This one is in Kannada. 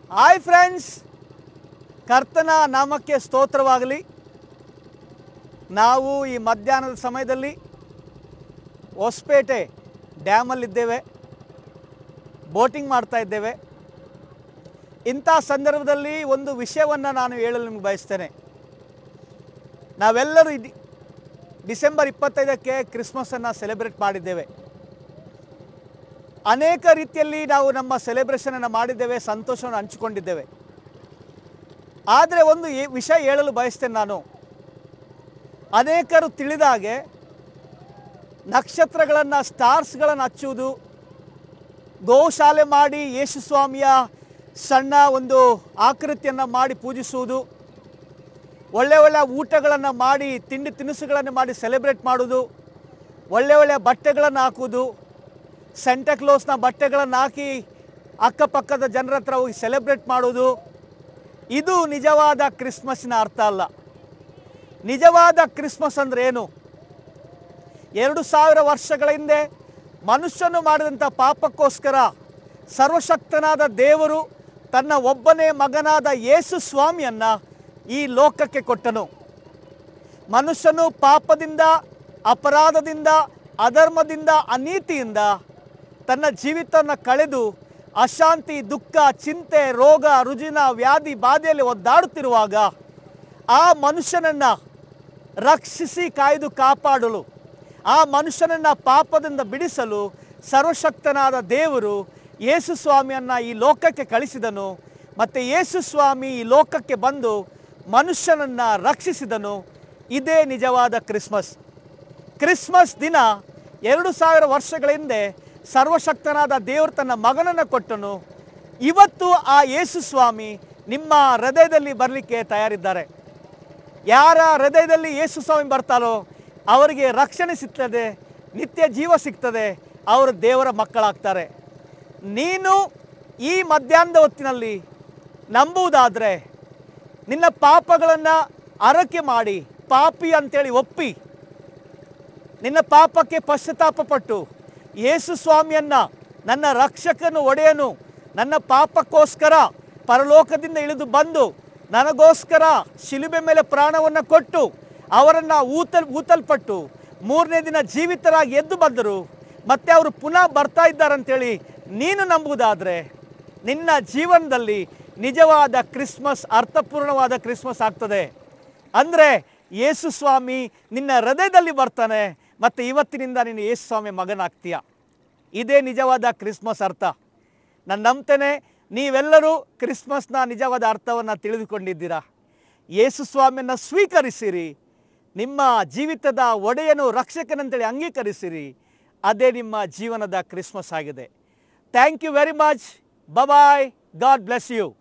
ಹಾಯ್ ಫ್ರೆಂಡ್ಸ್ ಕರ್ತನ ನಾಮಕ್ಕೆ ಸ್ತೋತ್ರವಾಗಲಿ ನಾವು ಈ ಮಧ್ಯಾಹ್ನದ ಸಮಯದಲ್ಲಿ ಹೊಸಪೇಟೆ ಡ್ಯಾಮಲ್ಲಿದ್ದೇವೆ ಬೋಟಿಂಗ್ ಮಾಡ್ತಾ ಇದ್ದೇವೆ ಇಂಥ ಸಂದರ್ಭದಲ್ಲಿ ಒಂದು ವಿಷಯವನ್ನು ನಾನು ಹೇಳಲು ನಿಮಗೆ ಬಯಸ್ತೇನೆ ನಾವೆಲ್ಲರೂ ಇಡಿ ಡಿಸೆಂಬರ್ ಇಪ್ಪತ್ತೈದಕ್ಕೆ ಕ್ರಿಸ್ಮಸನ್ನು ಸೆಲೆಬ್ರೇಟ್ ಮಾಡಿದ್ದೇವೆ ಅನೇಕ ರೀತಿಯಲ್ಲಿ ನಾವು ನಮ್ಮ ಸೆಲೆಬ್ರೇಷನನ್ನು ಮಾಡಿದ್ದೇವೆ ಸಂತೋಷವನ್ನು ಹಂಚಿಕೊಂಡಿದ್ದೇವೆ ಆದರೆ ಒಂದು ಈ- ವಿಷಯ ಹೇಳಲು ಬಯಸ್ತೇನೆ ನಾನು ಅನೇಕರು ತಿಳಿದ ಹಾಗೆ ನಕ್ಷತ್ರಗಳನ್ನು ಸ್ಟಾರ್ಸ್ಗಳನ್ನು ಹಚ್ಚುವುದು ಗೋಶಾಲೆ ಮಾಡಿ ಯೇಸು ಸ್ವಾಮಿಯ ಸಣ್ಣ ಒಂದು ಆಕೃತಿಯನ್ನು ಮಾಡಿ ಪೂಜಿಸುವುದು ಒಳ್ಳೆ ಒಳ್ಳೆಯ ಊಟಗಳನ್ನು ಮಾಡಿ ತಿಂಡಿ ತಿನಿಸುಗಳನ್ನು ಮಾಡಿ ಸೆಲೆಬ್ರೇಟ್ ಮಾಡೋದು ಒಳ್ಳೆ ಒಳ್ಳೆಯ ಬಟ್ಟೆಗಳನ್ನು ಹಾಕುವುದು ಸೆಂಟಕ್ಲೋಸ್ನ ಬಟ್ಟೆಗಳನ್ನು ಹಾಕಿ ಅಕ್ಕಪಕ್ಕದ ಜನರ ಹತ್ರ ಹೋಗಿ ಸೆಲೆಬ್ರೇಟ್ ಮಾಡೋದು ಇದು ನಿಜವಾದ ಕ್ರಿಸ್ಮಸ್ಸಿನ ಅರ್ಥ ಅಲ್ಲ ನಿಜವಾದ ಕ್ರಿಸ್ಮಸ್ ಅಂದರೆ ಏನು ಎರಡು ಸಾವಿರ ವರ್ಷಗಳ ಹಿಂದೆ ಮನುಷ್ಯನು ಮಾಡಿದಂಥ ಪಾಪಕ್ಕೋಸ್ಕರ ಸರ್ವಶಕ್ತನಾದ ದೇವರು ತನ್ನ ಒಬ್ಬನೇ ಮಗನಾದ ಯೇಸು ಸ್ವಾಮಿಯನ್ನು ಈ ಲೋಕಕ್ಕೆ ಕೊಟ್ಟನು ಮನುಷ್ಯನು ಪಾಪದಿಂದ ಅಪರಾಧದಿಂದ ಅಧರ್ಮದಿಂದ ಅನೀತಿಯಿಂದ ತನ್ನ ಜೀವಿತವನ್ನು ಕಳೆದು ಅಶಾಂತಿ ದುಃಖ ಚಿಂತೆ ರೋಗ ರುಜಿನ ವ್ಯಾಧಿ ಬಾಧೆಯಲ್ಲಿ ಒದ್ದಾಡುತ್ತಿರುವಾಗ ಆ ಮನುಷ್ಯನನ್ನು ರಕ್ಷಿಸಿ ಕಾಯ್ದು ಕಾಪಾಡಲು ಆ ಮನುಷ್ಯನನ್ನು ಪಾಪದಿಂದ ಬಿಡಿಸಲು ಸರ್ವಶಕ್ತನಾದ ದೇವರು ಯೇಸು ಸ್ವಾಮಿಯನ್ನು ಈ ಲೋಕಕ್ಕೆ ಕಳಿಸಿದನು ಮತ್ತು ಯೇಸು ಸ್ವಾಮಿ ಈ ಲೋಕಕ್ಕೆ ಬಂದು ಮನುಷ್ಯನನ್ನು ರಕ್ಷಿಸಿದನು ಇದೇ ನಿಜವಾದ ಕ್ರಿಸ್ಮಸ್ ಕ್ರಿಸ್ಮಸ್ ದಿನ ಎರಡು ಸಾವಿರ ವರ್ಷಗಳ ಹಿಂದೆ ಸರ್ವಶಕ್ತನಾದ ದೇವರು ತನ್ನ ಮಗನನ್ನು ಕೊಟ್ಟನು ಇವತ್ತು ಆ ಯೇಸು ಸ್ವಾಮಿ ನಿಮ್ಮ ಹೃದಯದಲ್ಲಿ ಬರಲಿಕ್ಕೆ ತಯಾರಿದ್ದಾರೆ ಯಾರ ಹೃದಯದಲ್ಲಿ ಯೇಸು ಸ್ವಾಮಿ ಬರ್ತಾರೋ ಅವರಿಗೆ ರಕ್ಷಣೆ ಸಿಗ್ತದೆ ನಿತ್ಯ ಜೀವ ಸಿಗ್ತದೆ ಅವರು ದೇವರ ಮಕ್ಕಳಾಗ್ತಾರೆ ನೀನು ಈ ಮಧ್ಯಾಹ್ನದ ಹೊತ್ತಿನಲ್ಲಿ ನಂಬುವುದಾದರೆ ನಿನ್ನ ಪಾಪಗಳನ್ನು ಅರಕೆ ಮಾಡಿ ಪಾಪಿ ಅಂತೇಳಿ ಒಪ್ಪಿ ನಿನ್ನ ಪಾಪಕ್ಕೆ ಪಶ್ಚಾತ್ತಾಪಪಟ್ಟು ಯೇಸು ಸ್ವಾಮಿಯನ್ನು ನನ್ನ ರಕ್ಷಕನು ಒಡೆಯನು ನನ್ನ ಪಾಪಕ್ಕೋಸ್ಕರ ಪರಲೋಕದಿಂದ ಇಳಿದು ಬಂದು ನನಗೋಸ್ಕರ ಶಿಲುಬೆ ಮೇಲೆ ಪ್ರಾಣವನ್ನು ಕೊಟ್ಟು ಅವರನ್ನು ಊತಲ್ ಊತಲ್ಪಟ್ಟು ಮೂರನೇ ದಿನ ಜೀವಿತರಾಗಿ ಎದ್ದು ಬಂದರು ಮತ್ತೆ ಅವರು ಪುನಃ ಬರ್ತಾ ಇದ್ದಾರಂತೇಳಿ ನೀನು ನಂಬುವುದಾದರೆ ನಿನ್ನ ಜೀವನದಲ್ಲಿ ನಿಜವಾದ ಕ್ರಿಸ್ಮಸ್ ಅರ್ಥಪೂರ್ಣವಾದ ಕ್ರಿಸ್ಮಸ್ ಆಗ್ತದೆ ಅಂದರೆ ಯೇಸು ಸ್ವಾಮಿ ನಿನ್ನ ಹೃದಯದಲ್ಲಿ ಬರ್ತಾನೆ ಮತ್ತು ಇವತ್ತಿನಿಂದ ನೀನು ಯೇಸು ಸ್ವಾಮಿ ಮಗನಾಗ್ತೀಯ ಇದೇ ನಿಜವಾದ ಕ್ರಿಸ್ಮಸ್ ಅರ್ಥ ನಾನು ನಂಬ್ತೇನೆ ನೀವೆಲ್ಲರೂ ಕ್ರಿಸ್ಮಸ್ನ ನಿಜವಾದ ಅರ್ಥವನ್ನು ತಿಳಿದುಕೊಂಡಿದ್ದೀರಾ ಯೇಸು ಸ್ವಾಮಿಯನ್ನು ಸ್ವೀಕರಿಸಿರಿ ನಿಮ್ಮ ಜೀವಿತದ ಒಡೆಯನು ರಕ್ಷಕನಂತೇಳಿ ಅಂಗೀಕರಿಸಿರಿ ಅದೇ ನಿಮ್ಮ ಜೀವನದ ಕ್ರಿಸ್ಮಸ್ ಆಗಿದೆ thank you very much bye God bless you